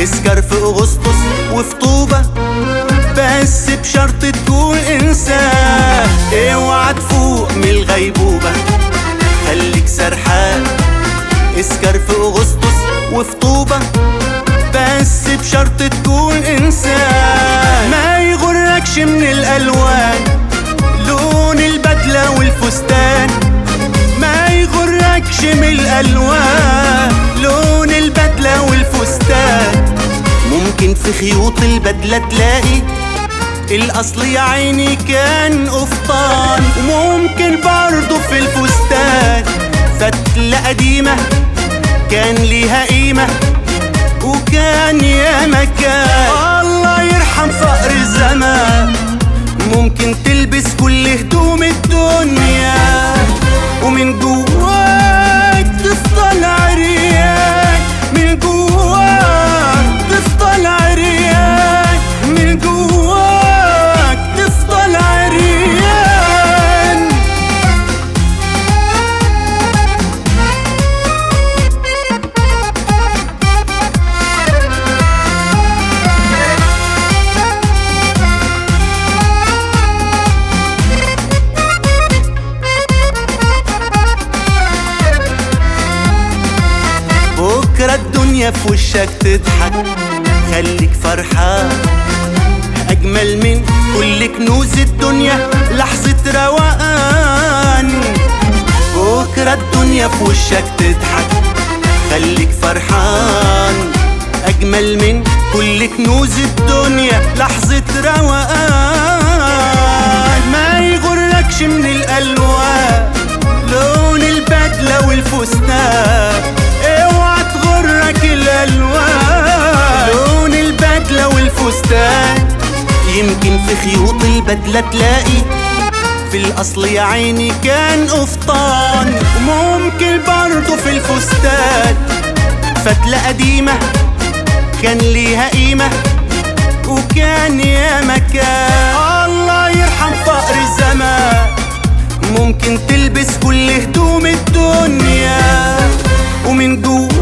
اسكر في اغسطس وفي طوبة بس بشرط تكون انسان اوعى تفوق من الغيبوبة خليك سرحان اسكر في اغسطس وفي طوبة بس بشرط تكون انسان ما يغركش من الالوان لون البدلة والفستان ما يغركش من الالوان لون البدلة والفستان ممكن في خيوط البدلة تلاقي الاصل يا عيني كان قفطان وممكن برضه في الفستان فتلة قديمة كان ليها قيمة وكان يا مكان الله يرحم فقر الزمان ممكن تلبس كل هدوم الدنيا ومن جواك تفضل عريان من جواك تفضل عريان من جواك تفضل عريان بكرة الدنيا في وشك تضحك خليك فرحان أجمل من كل كنوز الدنيا لحظة روقان بكرة الدنيا في وشك تضحك خليك فرحان أجمل من كل كنوز الدنيا لحظة روقان ما يغركش من الألوان لون البدلة والفستان اوعى تغرك الألوان لون البدلة والفستان يمكن في خيوط البدلة تلاقي في الأصل يا عيني كان قفطان وممكن برضه في الفستان فتلة قديمة كان ليها قيمة وكان يا مكان الله يرحم فقر الزمان ممكن تلبس كل هدوم الدنيا ومن جوا